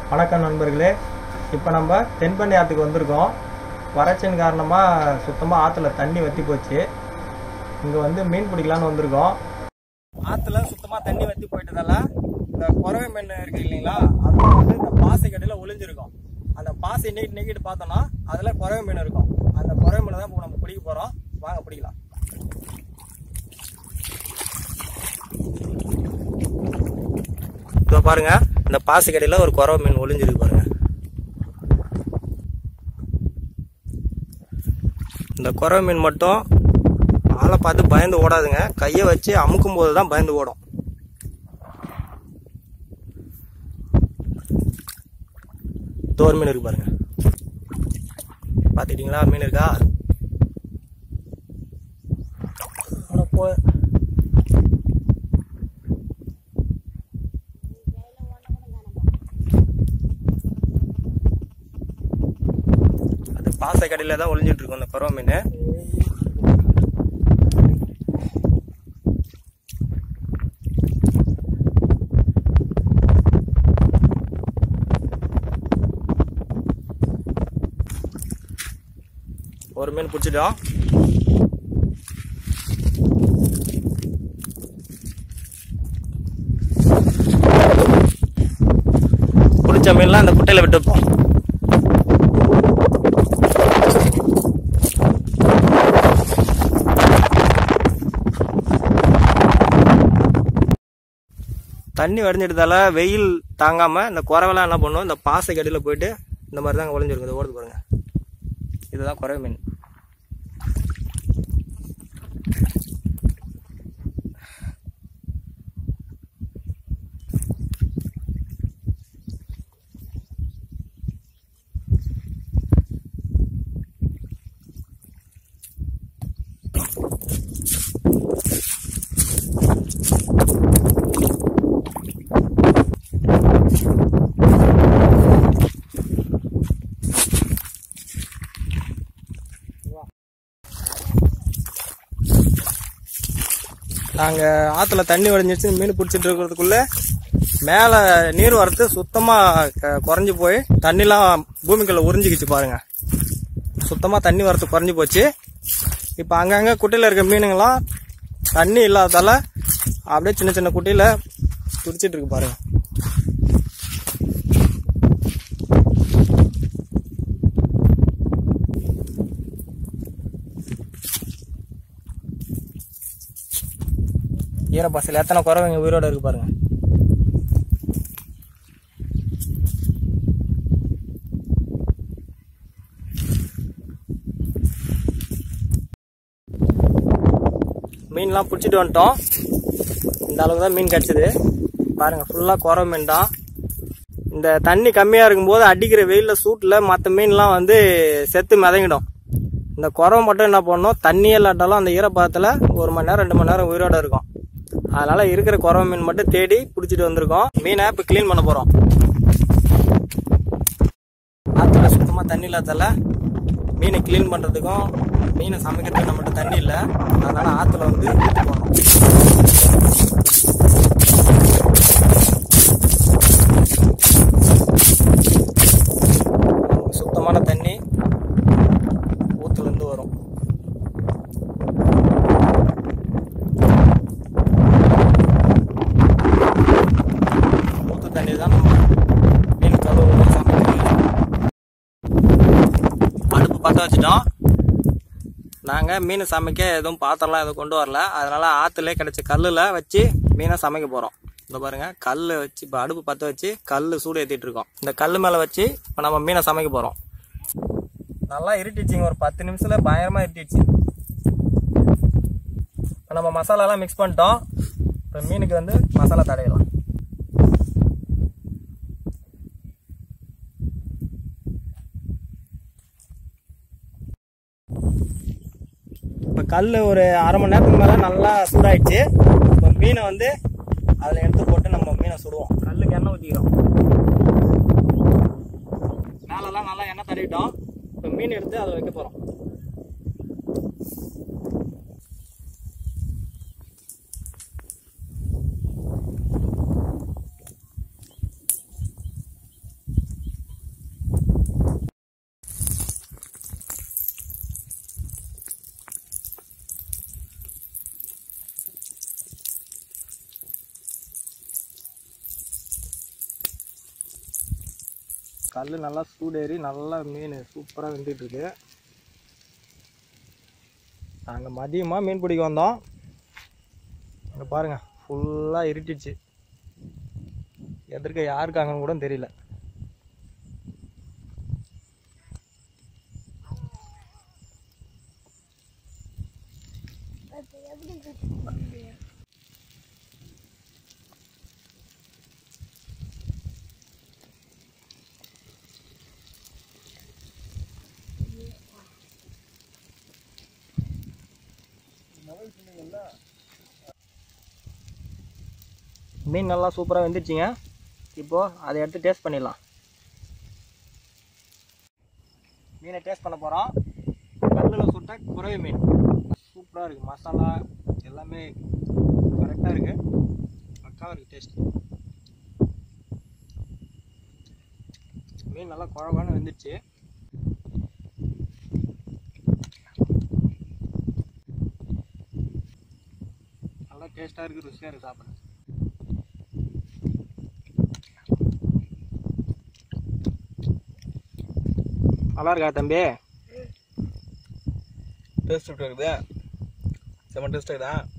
வணக்கம் நண்பர்களே இப்போ நம்ம தென்பண்ணி ஆற்றுக்கு வந்திருக்கோம் வறட்சியின் காரணமாக சுத்தமாக ஆற்றுல தண்ணி வற்றி போச்சு இங்கே வந்து மீன் பிடிக்கலான்னு வந்திருக்கோம் ஆற்றுல சுத்தமாக தண்ணி வற்றி போயிட்டதால இந்த குறவை மீன் இருக்கு இல்லைங்களா அது வந்து இந்த பாசை கடையில் ஒளிஞ்சிருக்கும் அந்த பாசை நீக்கிட்டு நீக்கிட்டு பார்த்தோம்னா அதில் குறவை மீன் இருக்கும் அந்த குறவை மீனை தான் இப்போ நம்ம பிடிக்க போகிறோம் வாங்க பிடிக்கலாம் இதோ பாருங்க இந்த பாசி கடையில் ஒரு குறவை மீன் ஒளிஞ்சிருக்கு பாருங்க இந்த குறவை மீன் மட்டும் ஆளை பார்த்து பயந்து ஓடாதுங்க கையை வச்சு அமுக்கும் போது தான் பயந்து ஓடும் தோர் மீன் இருக்கு பாருங்க பார்த்துக்கிட்டீங்களா மீன் இருக்கா அட போ அது பாசை கடையில் தான் ஒளிஞ்சிட்டு இருக்கும் அந்த குறவை மீன் ஒரு மீன் பிடிச்சிட்டோம் பிடிச்ச மீன்லாம் அந்த குட்டையில விட்டுப்போம் தண்ணி வடிஞ்சிட்டதால வெயில் தாங்காம இந்த குறவெல்லாம் என்ன பண்ணும் இந்த பாசை கடியில் போயிட்டு இந்த மாதிரி தான் ஒளிஞ்சிருக்கும் இதை ஓடுது பாருங்க இதுதான் குறவை மீன் நாங்கள் ஆற்றுல தண்ணி வடிஞ்சிச்சு மீன் பிடிச்சிட்டு இருக்கிறதுக்குள்ள மேலே நீர் வரத்து சுத்தமாக குறைஞ்சி போய் தண்ணிலாம் பூமிக்குள்ள உறிஞ்சிக்கிச்சு பாருங்க சுத்தமாக தண்ணி வரத்து குறைஞ்சி போச்சு இப்போ அங்கங்கே குட்டையில் இருக்க மீனுங்களாம் தண்ணி இல்லாததால அப்படியே சின்ன சின்ன குட்டையில் துடிச்சிட்டு இருக்கு பாருங்க ஈரப்பாசையில் எத்தனை குறவைங்க உயிரோட இருக்கு பாருங்க மீன்லாம் பிடிச்சிட்டு வந்துட்டோம் இந்த அளவுக்கு தான் மீன் கிடச்சிது பாருங்க ஃபுல்லாக குறவை மீன் தான் இந்த தண்ணி கம்மியாக இருக்கும்போது அடிக்கிற வெயிலில் சூட்டில் மற்ற மீன்லாம் வந்து செத்து மிதங்கிடும் இந்த குறவை மட்டும் என்ன பண்ணணும் தண்ணியே இல்லாட்டாலும் அந்த ஈரப்பதத்தில் ஒரு மணி நேரம் ரெண்டு மணி நேரம் உயிரோட இருக்கும் அதனால இருக்கிற குறவை மீன் மட்டும் தேடி பிடிச்சிட்டு வந்திருக்கோம் மீனை இப்போ க்ளீன் பண்ண போகிறோம் ஆற்றுல சுத்தமாக தண்ணி இல்லாதால மீனை க்ளீன் பண்ணுறதுக்கும் மீனை சமைக்கிறதுக்கு நம்மகிட்ட தண்ணி இல்லை அதனால ஆற்றுல வந்து ஊற்றி போடுறோம் சுத்தமான தண்ணி ஊத்துலேருந்து வரும் ஊத்து தண்ணி தான் நம்ம மீன் கழுவு சமைக்கிறோம் அடுப்பு பற்ற வச்சுட்டோம் நாங்கள் மீன் சமைக்க எதுவும் பாத்திரம்லாம் எதுவும் கொண்டு வரல அதனால ஆற்றுல கிடைச்ச கல்லில் வச்சு மீனை சமைக்க போகிறோம் இந்த பாருங்க கல் வச்சு இப்போ அடுப்பு பற்ற வச்சு கல் சூடு ஏற்றிட்டு இருக்கோம் இந்த கல் மேலே வச்சு இப்போ நம்ம மீனை சமைக்க போகிறோம் நல்லா இருட்டிடுச்சிங்க ஒரு பத்து நிமிஷத்தில் பயங்கரமாக இருட்டிடுச்சு இப்போ நம்ம மசாலாலாம் மிக்ஸ் பண்ணிட்டோம் இப்போ மீனுக்கு வந்து மசாலா தடவிடலாம் இப்போ கல் ஒரு அரை மணி நேரத்துக்கு மேலே நல்லா சூடாயிடுச்சு இப்போ மீனை வந்து அதில் எடுத்து போட்டு நம்ம மீனை சுடுவோம் கல்லுக்கு எண்ணெய் ஊற்றிக்கிறோம் மேலெல்லாம் நல்லா எண்ணெய் தடவிட்டோம் இப்போ மீன் எடுத்து அதில் வைக்க போகிறோம் கல் நல்லா சூடேறி நல்லா மீன் சூப்பராக வெந்துட்டு இருக்கு நாங்கள் மதியமாக மீன் பிடிக்க வந்தோம் இங்கே பாருங்கள் ஃபுல்லாக இருட்டிடுச்சு எதிர்க்க யார் இருக்காங்கன்னு கூட தெரியல மீன் நல்லா சூப்பராக வெந்துருச்சுங்க இப்போது அதை எடுத்து டேஸ்ட் பண்ணிடலாம் மீனை டேஸ்ட் பண்ண போகிறோம் கல்லில் சுட்ட குறவை மீன் சூப்பராக இருக்குது மசாலா எல்லாமே கரெக்டாக இருக்குது பக்காவாக இருக்குது டேஸ்ட் மீன் நல்லா குழவான வெந்துருச்சு நல்லா டேஸ்ட்டாக இருக்குது ருசியாக இருக்குது சாப்பிட நல்லா இருக்கா தம்பி டேஸ்ட் எப்படி இருக்குதா செம்ம டேஸ்ட் இருக்குதா